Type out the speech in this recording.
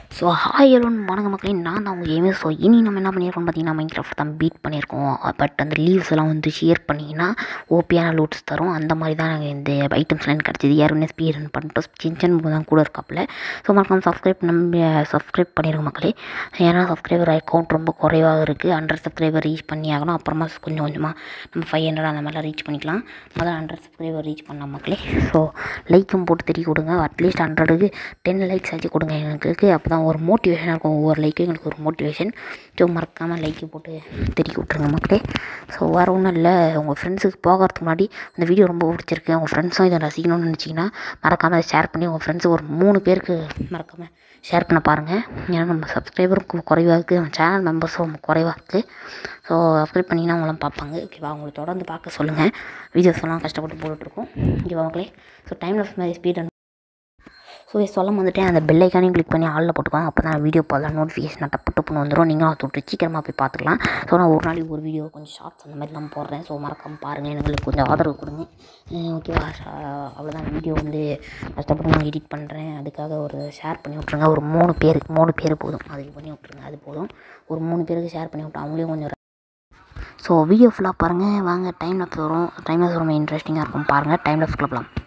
so hi Elon வணக்க மக்களே நான் தான் உங்கள் கேமர் ஸோ இனி நம்ம என்ன பண்ணியிருக்கோம் பார்த்தீங்கன்னா மைண்ட் கிராஃப்ட் தான் பீட் பண்ணியிருக்கோம் பட் அந்த லீவ்ஸ் எல்லாம் வந்து ஷேர் பண்ணிங்கன்னா ஓபியான லூட்ஸ் தரும் அந்த மாதிரி தான் நாங்கள் இந்த ஐட்டம்ஸ்லாம் கிடச்சிது யாருமே ஸ்பீட் ரன் பண்ணிட்டோம் சின்சன் தான் கூட இருக்காப்புல ஸோ மறக்காம சப்ஸ்கிரைப் நம்ம சப்ஸ்கிரைப் பண்ணிடுங்க மக்களே ஏன்னா சப்ஸ்கிரைபர் அக்கௌண்ட் ரொம்ப குறைவாக இருக்குது ஹண்ட்ரட் சப்ஸ்கிரைபர் ரீச் பண்ணி ஆகணும் அப்புறமா கொஞ்சம் கொஞ்சமாக நம்ம ஃபைவ் ஹண்ட்ரட் அந்த மாதிரிலாம் ரீச் பண்ணிக்கலாம் முதல்ல ஹண்ட்ரட் சப்ஸ்கிரைபர் ரீச் பண்ணலாம் மக்களே ஸோ லைக்கும் போட்டு தெரிய கொடுங்க அட்லீஸ்ட் ஹண்ட்ரடுக்கு டென் லைக்ஸ் ஆச்சு கொடுங்க எங்களுக்கு அப்போ தான் ஒரு மோட்டிவேஷனாக இருக்கும் ஒவ்வொரு லைக்கும் எங்களுக்கு ஒரு மோட்டிவேஷன் ஸோ மறக்காமல் லைக்கு போட்டு தெரிய விட்ருங்க மக்களே ஸோ வேறு ஒன்றும் இல்லை உங்கள் ஃப்ரெண்ட்ஸுக்கு போகிறதுக்கு முன்னாடி அந்த வீடியோ ரொம்ப பிடிச்சிருக்கு உங்கள் ஃப்ரெண்ட்ஸும் இதை ரசிக்கணும்னு நினச்சிங்கன்னா மறக்காமல் அதை ஷேர் பண்ணி உங்கள் ஃப்ரெண்ட்ஸுக்கு ஒரு மூணு பேருக்கு மறக்காமல் ஷேர் பண்ண பாருங்கள் ஏன்னா நம்ம சப்ஸ்கிரைபரும் குறைவாக இருக்குது நம்ம சேனல் மெம்பர்ஸும் ரொம்ப குறைவாக இருக்குது ஸோ சப்ஸ்கிரைப் பண்ணிங்கன்னா அவங்களாம் பார்ப்பாங்க ஓகேவா அவங்களை தொடர்ந்து பார்க்க சொல்லுங்கள் வீடியோஸ் எல்லாம் கஷ்டப்பட்டு போட்டுட்ருக்கோம் ஓகேவா மக்களே ஸோ டைம் ஆஃப் மாதிரி ஸ்பீட் ஸோ சொல்ல வந்துட்டேன் அந்த பெல்லைக்கானையும் கிளிக் பண்ணி ஆளில் போட்டுக்கோங்க அப்போ தான் வீடியோ போடலாம் நோட்டிஃபிகேஷன் டப்பு டப்புன்னு வந்துடும் நீங்களும் அதை தொட்டு சீக்கிரமாக போய் பார்த்துக்கலாம் ஸோ நான் ஒரு நாளைக்கு ஒரு வீடியோ கொஞ்சம் ஷார்ட்ஸ் அந்த மாதிரி தான் போடுறேன் ஸோ மறக்காமல் பாருங்கள் எங்களுக்கு கொஞ்சம் ஆதரவு கொடுங்க அஹ் ஓகேவா அவ்வளோதான் வீடியோ வந்து கஷ்டப்பட்டு நான் எடிட் பண்ணுறேன் அதுக்காக ஒரு ஷேர் பண்ணி விட்ருங்க ஒரு மூணு பேர் மூணு பேர் போதும் அதுக்கு பண்ணி விட்ருங்க அது போதும் ஒரு மூணு பேருக்கு ஷேர் பண்ணி விட்டு அவங்களையும் கொஞ்சம் ஸோ வீடியோ ஃபுல்லாக பாருங்கள் வாங்க டைம் லாப்ஸ் வரும் டைம் லாப்ஸ் ரொம்ப இன்ட்ரெஸ்டிங்காக இருக்கும் பாருங்கள் டைம் லாப்ஸ் கிளப்பலாம்